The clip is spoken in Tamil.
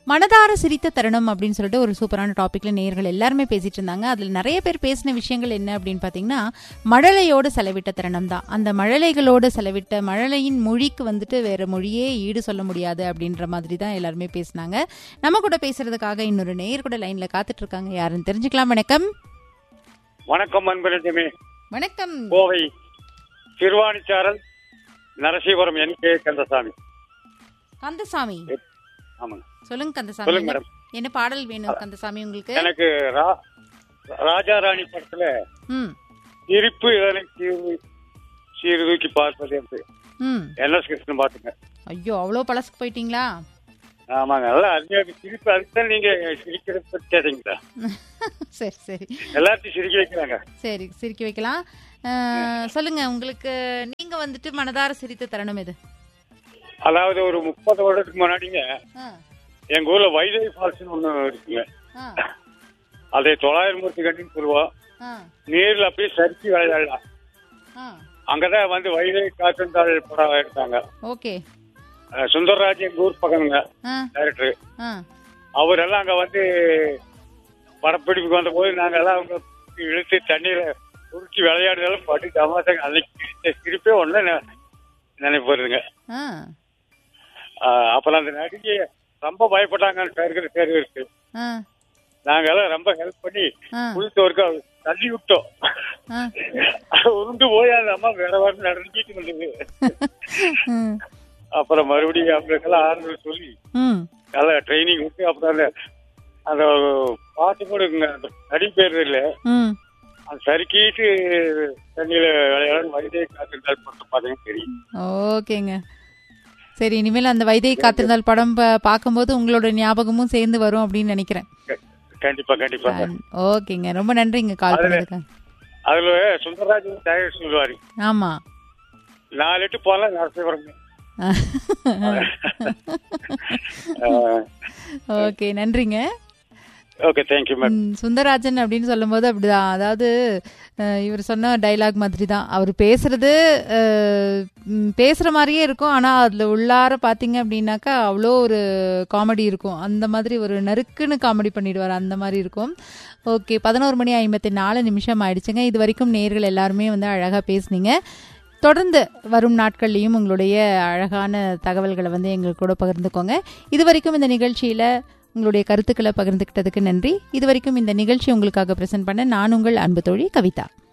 மனதார சிரித்த தருணம் அப்படின்னு சொல்லிட்டு ஒரு சூப்பரான டாபிக்ல நேர்கள் எல்லாருமே பேசிட்டு இருந்தாங்க அதுல நிறைய பேர் பேசின விஷயங்கள் என்ன அப்படின்னு பாத்தீங்கன்னா மழலையோடு செலவிட்ட தருணம் தான் அந்த மழலைகளோடு செலவிட்ட மழலையின் மொழிக்கு வந்துட்டு வேற மொழியே ஈடு சொல்ல முடியாது அப்படின்ற மாதிரி தான் எல்லாருமே பேசினாங்க நம்ம கூட பேசுறதுக்காக இன்னொரு நேயர் கூட லைன்ல காத்துட்டு இருக்காங்க யாருன்னு தெரிஞ்சுக்கலாம் வணக்கம் வணக்கம் அன்பரஞ்சமே வணக்கம் கோவை சிறுவாணிச்சாரல் நரசீபுரம் என் கே கந்தசாமி கந்தசாமி ஆமாங்க சொல்லுங்க கந்தசாமி சொல்லுங்க என்ன- மேடம் என்ன பாடல் வேணும் கந்தசாமி உங்களுக்கு எனக்கு ரா- ராஜா ராணி படத்துல ம் இருப்பு இதனை சீர் சீர்தூக்கி பார்ப்பது என்று ம் என் எஸ் கிருஷ்ணன் பாத்துங்க ஐயோ அவ்வளோ பழசுக்கு போயிட்டீங்களா ஆமாங்க நல்லா அருமையா இருக்கு. சிரிப்பு அதுதான் நீங்க சிரிக்கிறது பத்தி கேட்டீங்களா சரி சரி எல்லாத்தையும் சிரிக்க வைக்கிறாங்க சரி சிரிக்க வைக்கலாம் அஹ், சொல்லுங்க உங்களுக்கு நீங்க வந்துட்டு மனதார சிரித்த தருணம் எது அதாவது ஒரு முப்பது வருடத்துக்கு முன்னாடிங்க ஆ, எங்க ஊர்ல வைதேவி ஃபால்ஸ்னு ஒண்ணு இருக்குங்க ஆ, அதை தொள்ளாயிரம் மூர்த்தி கண்டின்னு சொல்லுவோம் ஆ, நீர்ல அப்படியே சரிச்சு விளையாடலாம் ஆ. அங்கதான் வந்து வைதேவி காற்றந்தாள் படம் எடுத்தாங்க ஓகே அஹ் சுந்தர்ராஜ் எங்க ஊர் பக்கம்ங்க ஆ, டைரக்டர் ஆ, அவரெல்லாம் அங்க வந்து படப்பிடிப்புக்கு வந்த போது நாங்க எல்லாம் அவங்க இழுத்து தண்ணியில உருட்டி விளையாடுறதெல்லாம் பட்டு தமாசாங்க அன்னைக்கு சிரித்த சிரிப்பே ஒண்ணு நினைப்பு வருதுங்க ஆ. அஹ் அப்புறம் அந்த நடிகை ரொம்ப பயப்பட்டாங்க இருக்கிற பேர் இருக்கு ஆ, நாங்க எல்லாம் ரொம்ப ஹெல்ப் பண்ணி ஆ, குளித்தவருக்கு தள்ளி விட்டோம் ஆ. உருண்டு போய் அந்த அம்மா வேற வேற நடந்துட்டு வந்தது ம், அப்புறம் மறுபடியும் அவங்களுக்கெல்லாம் ஆறுதல் சொல்லி ம். நல்லா ட்ரைனிங் விட்டு அப்புறம் அந்த அந்த பாட்டு கூட இருக்குங்க அந்த நடி பேர் இல்லை ம். அது சறுக்கிட்டு தண்ணியில விளையாட வயதே காத்திருந்தால் மட்டும் பார்த்தீங்கன்னா தெரியும் ஓகேங்க சரி இனிமேல் அந்த வைதை காத்திருந்தால் படம் பா- பார்க்கும்போது உங்களோட ஞாபகமும் சேர்ந்து வரும் அப்படின்னு நினைக்கிறேன் க- கண்டிப்பா கண்டிப்பா ஓகேங்க ரொம்ப நன்றிங்க கால் அதுல- பண்ணதுக்கு அதுல சுந்தரராஜ் தயார் சொல்லுவாரு ஆமா நாலு எட்டு போகலாம் நரசிவரம் ஓகே நன்றிங்க ஓகே தேங்க்யூ மேம் ம், சுந்தரராஜன் அப்படின்னு சொல்லும்போது அப்படிதான் அதாவது அஹ், இவர் சொன்ன டைலாக் மாதிரி தான் அவர் பேசுறது அஹ், ம், பேசுற மாதிரியே இருக்கும் ஆனா அதுல உள்ளார பாத்தீங்க அப்படின்னாக்கா அவ்வளோ ஒரு காமெடி இருக்கும் அந்த மாதிரி ஒரு நறுக்குன்னு காமெடி பண்ணிடுவார் அந்த மாதிரி இருக்கும் ஓகே பதினோரு மணி ஐம்பத்தி நாலு நிமிஷம் ஆயிடுச்சுங்க இது வரைக்கும் நேர்கள் எல்லாருமே வந்து அழகா பேசுனீங்க தொடர்ந்து வரும் நாட்கள்லையும் உங்களுடைய அழகான தகவல்களை வந்து எங்கள் கூட பகிர்ந்துக்கோங்க இது வரைக்கும் இந்த நிகழ்ச்சியில உங்களுடைய கருத்துக்களை பகிர்ந்துக்கிட்டதுக்கு நன்றி இது வரைக்கும் இந்த நிகழ்ச்சி உங்களுக்காக பிரசன்ட் பண்ண நான் உங்கள் அன்பு தோழி கவிதா